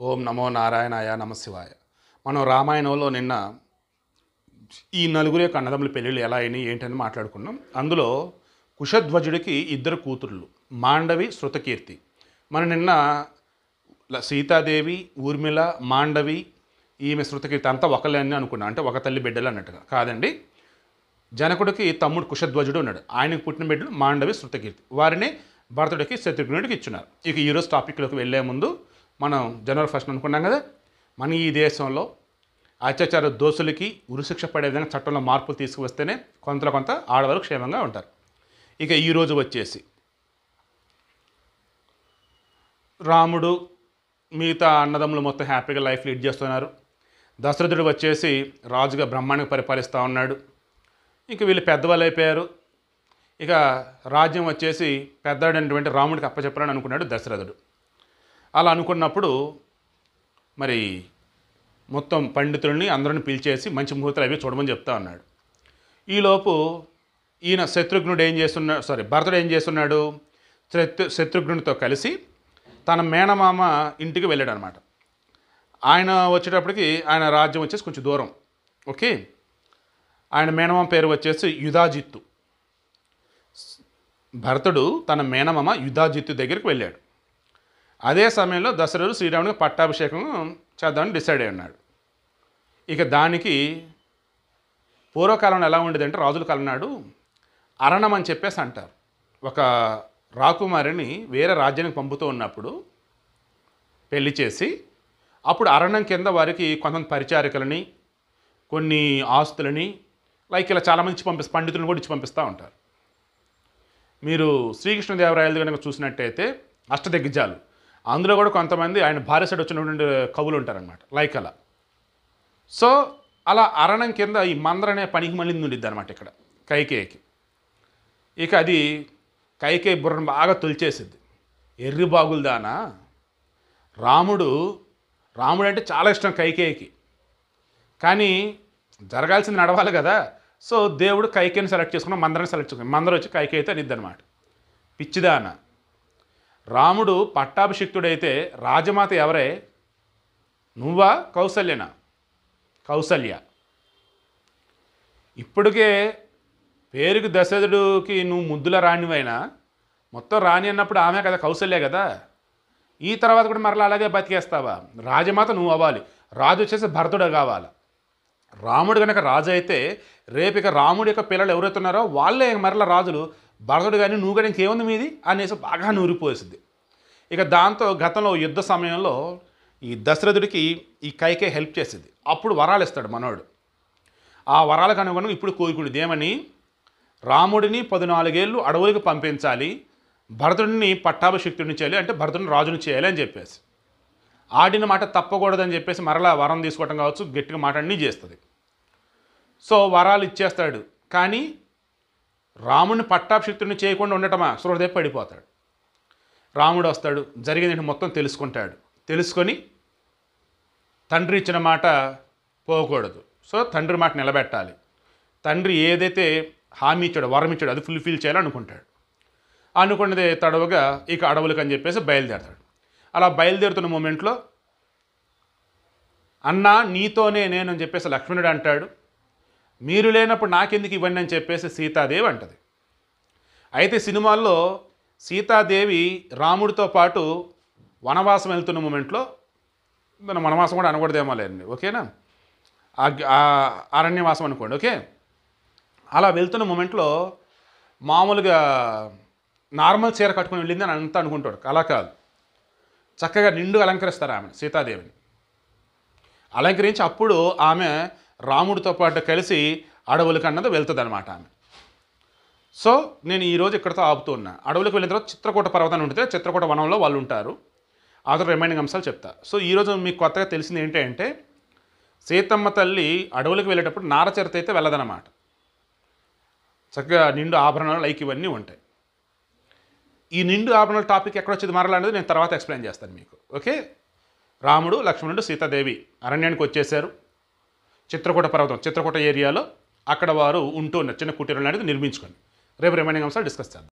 ఓం నమో నారాయణాయ నమశివాయ మనం రామాయణంలో నిన్న ఈ నలుగురు యొక్క అన్నదమ్ముల పెళ్ళిళ్ళు ఎలా అయినాయి ఏంటని మాట్లాడుకున్నాం అందులో కుశధ్వజుడికి ఇద్దరు కూతుర్లు మాండవి శృతకీర్తి మనం నిన్న ల- సీతాదేవి ఊర్మిళ మాండవి ఈమె శృతకీర్తి అంతా ఒకళ్ళే అని అనుకున్నాం అంటే ఒక తల్లి బిడ్డలు అన్నట్టుగా కాదండి జనకుడికి తమ్ముడు కుశధ్వజుడు ఉన్నాడు ఆయనకు పుట్టిన బిడ్డలు మాండవి శృతకీర్తి వారిని భరతుడికి శత్రుఘ్నుడికి ఇచ్చున్నారు ఇక ఈరోజు టాపిక్లోకి వెళ్ళే ముందు మనం జనవరి ఫస్ట్ అనుకున్నాం కదా మన ఈ దేశంలో అత్యాచార దోషులకి ఉరిశిక్ష పడే విధంగా చట్టంలో మార్పులు తీసుకువస్తేనే కొంతలో కొంత ఆడవారు క్షేమంగా ఉంటారు ఇక ఈరోజు వచ్చేసి రాముడు మిగతా అన్నదమ్ములు మొత్తం హ్యాపీగా లైఫ్ లీడ్ చేస్తున్నారు దశరథుడు వచ్చేసి రాజుగా బ్రహ్మాండంగా పరిపాలిస్తూ ఉన్నాడు ఇంక వీళ్ళు పెద్దవాళ్ళు అయిపోయారు ఇక రాజ్యం వచ్చేసి పెద్దవాడైనటువంటి రాముడికి అప్పచెప్పాలని అనుకున్నాడు దశరథుడు అలా అనుకున్నప్పుడు మరి మొత్తం పండితుల్ని అందరిని పిలిచేసి మంచి ముహూర్తాలు అవి చూడమని చెప్తా ఉన్నాడు ఈలోపు ఈయన శత్రుఘ్నుడు ఏం చేస్తున్నాడు సారీ భరతుడు ఏం చేస్తున్నాడు శత్రు శత్రుఘ్నుడితో కలిసి తన మేనమామ ఇంటికి వెళ్ళాడు అనమాట ఆయన వచ్చేటప్పటికి ఆయన రాజ్యం వచ్చేసి కొంచెం దూరం ఓకే ఆయన మేనమామ పేరు వచ్చేసి యుధాజిత్తు భరతుడు తన మేనమామ యుధాజిత్తు దగ్గరికి వెళ్ళాడు అదే సమయంలో దశరథుడు శ్రీరాముడికి పట్టాభిషేకం చేద్దామని డిసైడ్ అయి ఉన్నాడు ఇక దానికి పూర్వకాలంలో ఎలా ఉండేదంటే రాజుల కాలం నాడు అరణం అని చెప్పేసి అంటారు ఒక రాకుమారిని వేరే రాజ్యానికి పంపుతూ ఉన్నప్పుడు పెళ్లి చేసి అప్పుడు అరణ్యం కింద వారికి కొంతమంది పరిచారికలని కొన్ని ఆస్తులని లైక్ ఇలా చాలామంది ఇచ్చి పంపిస్తారు పండితులను కూడా ఇచ్చి పంపిస్తూ ఉంటారు మీరు శ్రీకృష్ణదేవరాయలు కనుక చూసినట్టయితే అష్టదిగ్గజాలు అందులో కూడా కొంతమంది ఆయన భార్య సైడ్ వచ్చినటువంటి కవులు ఉంటారనమాట లైక్ అలా సో అలా అరణం కింద ఈ మందర అనే పనికి మళ్ళీ ఉండిద్ది అనమాట ఇక్కడ కైకేయికి ఇక అది కైకేయి బుర్రను బాగా తొలిచేసిద్ది ఎర్రి బాగులదానా రాముడు రాముడు అంటే చాలా ఇష్టం కైకేయికి కానీ జరగాల్సింది నడవాలి కదా సో దేవుడు కైకేయిని సెలెక్ట్ చేసుకున్న మందరాన్ని సెలెక్ట్ చేసుకున్నాం మందరం వచ్చి కైకేయితో అనిద్ది అనమాట పిచ్చిదాన రాముడు పట్టాభిషిక్తుడైతే రాజమాత ఎవరే నువ్వా కౌసల్యనా కౌసల్య ఇప్పటికే పేరుకి దశరథుడికి నువ్వు ముద్దుల రాణివైనా మొత్తం రాణి అన్నప్పుడు ఆమె కదా కౌసల్య కదా ఈ తర్వాత కూడా మరలా అలాగే బతికేస్తావా రాజమాత నువ్వు అవ్వాలి రాజు వచ్చేసి భరతుడు కావాలి రాముడు కనుక రాజు అయితే రేపు ఇక రాముడి యొక్క పిల్లలు ఎవరైతే ఉన్నారో వాళ్ళే మరలా రాజులు భరతుడు కానీ నువ్వు కానీ ఇంకేముంది మీది అనేసి బాగా నూరిపోసింది ఇక దాంతో గతంలో యుద్ధ సమయంలో ఈ దశరథుడికి ఈ కైకే హెల్ప్ చేసింది అప్పుడు వరాలు ఇస్తాడు మనోడు ఆ వరాలకు అనుగుణంగా ఇప్పుడు కోరుకునేది ఏమని రాముడిని పద్నాలుగేళ్ళు అడవులకు పంపించాలి భరతుడిని పట్టాభిషిక్తుడిని చేయాలి అంటే భరతుడిని రాజుని చేయాలి అని చెప్పేసి ఆడిన మాట తప్పకూడదని చెప్పేసి మరలా వరం తీసుకోవటం కావచ్చు గట్టిగా మాట అన్నీ చేస్తుంది సో వరాలు ఇచ్చేస్తాడు కానీ రాముడిని పట్టాభిషిక్తుడిని చేయకుండా ఉండటమా సృహదేవి పడిపోతాడు రాముడు వస్తాడు జరిగింది మొత్తం తెలుసుకుంటాడు తెలుసుకొని తండ్రి ఇచ్చిన మాట పోకూడదు సో తండ్రి మాట నిలబెట్టాలి తండ్రి ఏదైతే హామీ ఇచ్చాడో వరం ఇచ్చాడో అది ఫుల్ఫిల్ చేయాలనుకుంటాడు అనుకున్నదే తడవగా ఇక అడవులకు అని చెప్పేసి బయలుదేరతాడు అలా బయలుదేరుతున్న మూమెంట్లో అన్నా నీతోనే నేను అని చెప్పేసి లక్ష్మణుడు అంటాడు మీరు లేనప్పుడు నాకెందుకు ఇవ్వండి అని చెప్పేసి సీతాదేవి అంటది అయితే సినిమాల్లో సీతాదేవి రాముడితో పాటు వనవాసం వెళ్తున్న మూమెంట్లో దాని వనవాసం కూడా అనకూడదేమో లేండి ఓకేనా ఆ- ఆ అరణ్యవాసం అనుకోండి ఓకే అలా వెళ్తున్న మూమెంట్లో మామూలుగా నార్మల్ చీర కట్టుకుని వెళ్ళింది అని అంతా అనుకుంటాడు అలా కాదు చక్కగా నిండు అలంకరిస్తారు ఆమె సీతాదేవిని అలంకరించి అప్పుడు ఆమె రాముడితో పాటు కలిసి అడవులకు అన్నది వెళ్తుంది అనమాట ఆమె సో నేను ఈరోజు ఇక్కడితో ఆపుతూ ఉన్నా అడవులకు వెళ్ళిన తర్వాత చిత్రకూట పర్వతాన్ని ఉంటుంది చిత్రకూట వనంలో వాళ్ళు ఉంటారు ఆ తర్వాత రిమైనింగ్ అంశాలు చెప్తా సో ఈరోజు మీకు కొత్తగా తెలిసింది ఏంటి అంటే సీతమ్మ తల్లి అడవులకు వెళ్ళేటప్పుడు నారచరిత అయితే వెళ్ళదన్నమాట చక్కగా నిండు ఆభరణాలు లైక్ ఇవన్నీ ఉంటాయి ఈ నిండు ఆభరణాల టాపిక్ ఎక్కడ వచ్చింది మరలా అనేది నేను తర్వాత ఎక్స్ప్లెయిన్ చేస్తాను మీకు ఓకే రాముడు లక్ష్మణుడు సీతాదేవి అరణ్యానికి వచ్చేసారు చిత్రకూట పర్వతం చిత్రకూట ఏరియాలో అక్కడ వారు ఉంటూ ఉన్నారు చిన్న కుటీరం అనేది నిర్మించుకొని రేపు రిమైనింగ్ అంశాలు డిస్కస్ చేద్దాం